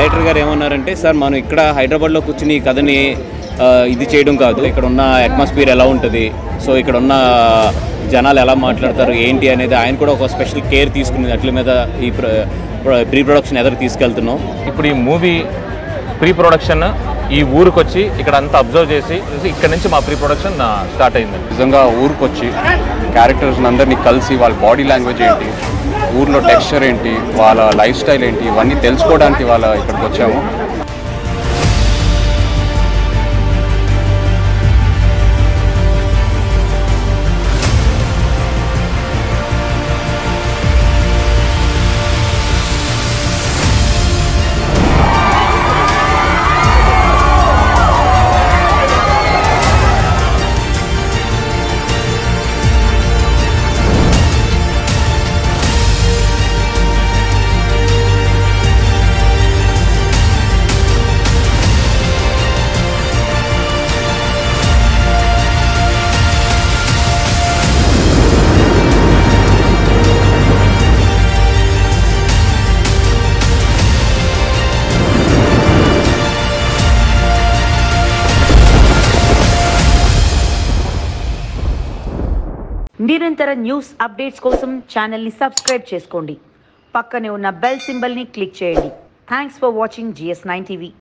director గారు ఏమన్నారంటే sir మనం ఇక్కడ హైదరాబాద్లో కూర్చుని ఈ కథని ఆ, ఇది చేయడం కాదు ఇక్కడ ఉన్న అట్మాస్ఫియర్ ఎలా ఉంటుంది సో ఇక్కడ ఉన్న జనాలు ఎలా మాట్లాడతారు ఏంటి అనేది ఆయన కూడా ఒక స్పెషల్ కేర్ తీసుకుని అట్ల మీద ఈ ప్రీ ప్రొడక్షన్ ఎదురు తీసుకెళ్తున్నాం ఇప్పుడు ఈ మూవీ ప్రీ ప్రొడక్షన్ ఈ ఊరికి వచ్చి ఇక్కడ అంతా అబ్జర్వ్ చేసి ఇక్కడ నుంచి మా ప్రీ ప్రొడక్షన్ స్టార్ట్ అయింది నిజంగా ఊరికి వచ్చి క్యారెక్టర్స్ అందరినీ కలిసి వాళ్ళ బాడీ లాంగ్వేజ్ ఏంటి ఊర్లో టెక్స్చర్ ఏంటి వాళ్ళ లైఫ్ స్టైల్ ఏంటి ఇవన్నీ తెలుసుకోవడానికి వాళ్ళ ఇక్కడికి వచ్చాము నిరంతర న్యూస్ అప్డేట్స్ కోసం ఛానల్ని సబ్స్క్రైబ్ చేసుకోండి పక్కనే ఉన్న బెల్ సింబల్ని క్లిక్ చేయండి thanks for watching GS nine TV